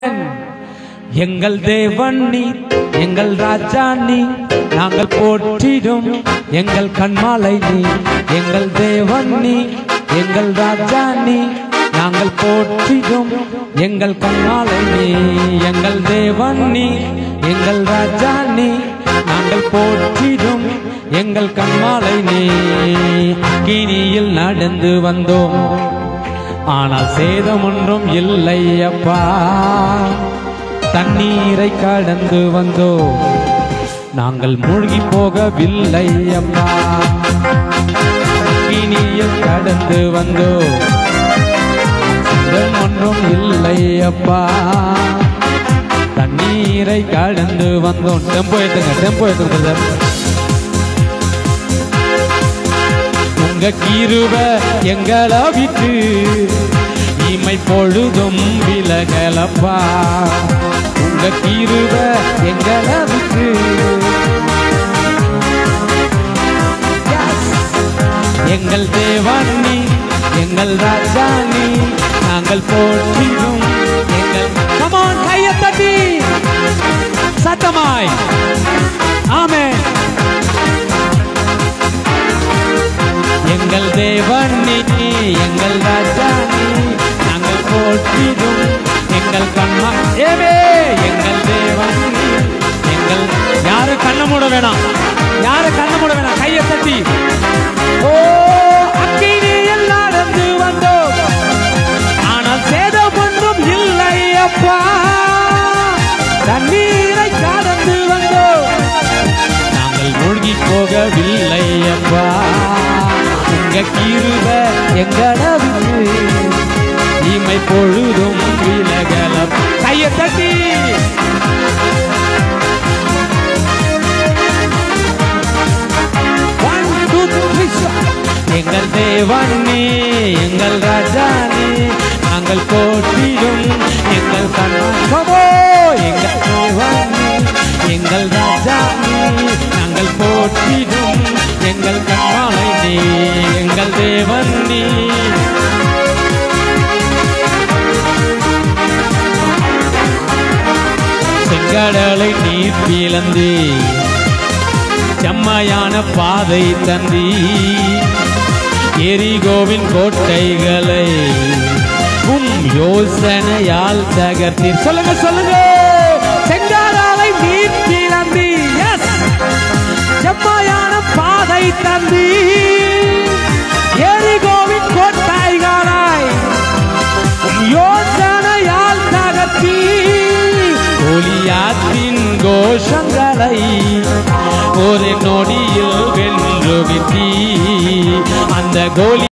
எங்கள் தேவன் நீ எங்கள் ராஜா நீ நாங்கள் போற்றிடும் எங்கள் கண்மாலை நீ எங்கள் தேவன் நீ எங்கள் ராஜா நீ நாங்கள் போற்றிடும் எங்கள் கண்மாலை நீ எங்கள் தேவன் நீ எங்கள் ராஜா நீ நாங்கள் போற்றிடும் எங்கள் கண்மாலை நீ அக்கினியில் நடந்து வந்தோம் ஆனால் சேதம் ஒன்றும் இல்லை அப்பா தண்ணீரை கடந்து வந்தோ நாங்கள் மூழ்கி போகவில்லை அம்மா அக்கினியில் கடந்து வந்தோ சேதம் ஒன்றும் இல்லை அப்பா தண்ணீரை கடந்து வந்தோம் டெம்போ ஏத்துங்க டெம்போ ஏத்துங்க பிரதர் உங்க கீருவ எங்களை விட்டு இமை பொழுதும் விலகலப்பா உங்க கீருவ எங்களை விட்டு Yes. எங்கள் தேவன் நீ எங்கள் ராஜா நீ நாங்கள் போற்றிடும் எங்கள் கமான் கையை தட்டி சத்தமாய் ஆமென் எங்கள் தேவன் நீ எங்கள் ராஜா நீ நாங்கள் போற்றிடும் எங்கள் கண்ணா ஏவே எங்கள் தேவன் நீ எங்கள் யாரு கண்ண மூட வேணாம் யாரு கண்ண மூட வேணாம் கையை தட்டி ஓ அக்கினியில் நடந்து வந்தோம் ஆனால் சேதம் ஒன்றும் இல்லை அப்பா தண்ணீரை கடந்து வந்தோம் நாங்கள் மூழ்கி போகவில்லை அப்பா உங்க கிருப எங்களவுக்கு இமை பொழுதும் விலகல கையை தட்டி One, two, three, four. எங்கள் தேவன் நீ எங்கள் ராஜா நீ நாங்கள் போற்றிடும் எங்கள் கண்ணோ எங்கள் தேவன் நீ எங்கள் ராஜா நீ நாங்கள் போற்றிடும் எங்கள் கண்மாலை நீ எங்கள் தேவன் நீ செங்கடலை நீர் பிளந்து செம்மையான பாதை தந்தி எரிகோவின் கோட்டைகளை உம் யோசனையால் தகர்த்தீர் சொல்லுங்க சொல்லுங்க செங்காலாலை நீர் பிளந்தி எஸ் செம்மையான பாதை தந்தி எரிகோவின் கோட்டைகளாய் உம் யோசனையால் தகர்த்தி ஒலியாத்தின் கோஷங்களை ஒரு நொடியில் வென்று விட்டி அந்த கோலி